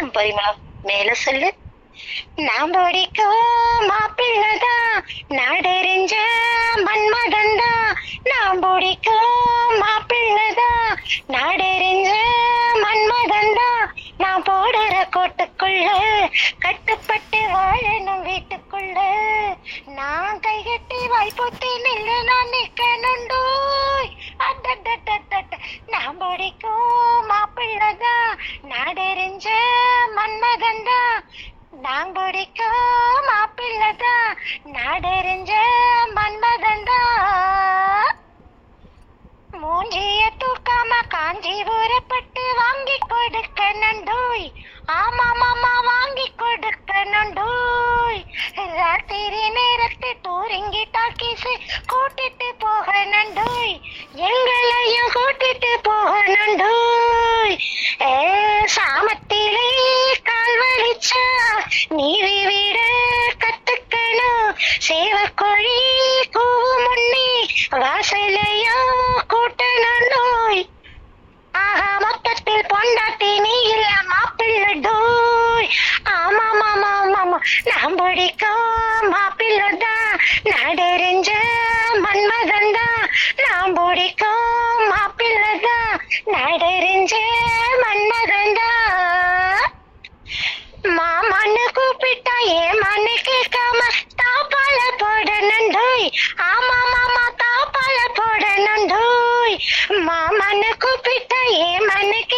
ம் பரிமளம் மேல சொல்லு நான் பிடிக்கும் மாப்பிள்ளதான் நாடறிஞ்ச மன்மதன்தான் நான் பிடிக்கும் மாப்பிள்ளதான் நாடறிஞ்ச மன்மதன்தான் நான் போடுற கோட்டுக்குள்ள கட்டுப்பட்டு வாழணும் வீட்டுக்குள்ள நான் கைகட்டி வாய்ப்பொத்தி நில்லு நான் நிக்கணுண்டோய் அடடடடட. நான் பிடிக்கும் மாப்பிள்ளதான் நாடறிஞ்ச மன்மதன்தான் நான் பிடிக்கும் மாப்பிள்ளதான் நாடறிஞ்ச மன்மதன்தான் மூஞ்சிய தூக்காம காஞ்சிபுரப்பட்டு வாங்கி கொடுக்க நண்டோய் ஆமா மாமா வாங்கி கொடுக்க நண்டோய் ராத்திரி நேரத்து டூரிங்கி டாக்கிஸ் கூட்டிட்டு போக நண்டோய் எங்களையும் கூட்டிட்டு போக நண்டோய் ஏ சாமத்திலே கால் வலிச்சா நீவி விட கத்துக்கணும் சேவக்கோழி கூவும் முன்னே வாசலையோ கூட்டணும் நோய் ஆஹா மொத்தத்தில் பொண்டாட்டி நீ இல்ல மாப்பிள்ளடோய் ஆமா மாமா மாமா நான் பிடிக்கும் மாப்பிள்ளதான் நடறிஞ்ச மன்மதன்தான் நான் பிடிக்கும் மாப்பிள்ளதான் நடறிஞ்ச மன்மதன்தான் மாமான்னு கூப்பிட்டா ஏமான்னு கேட்காம தாப்பால போட நண்டோய் ஆமா மாமா தாப்பால போட நண்டோய் மாமான்னு கூப்பிட்டா ஏமான்னு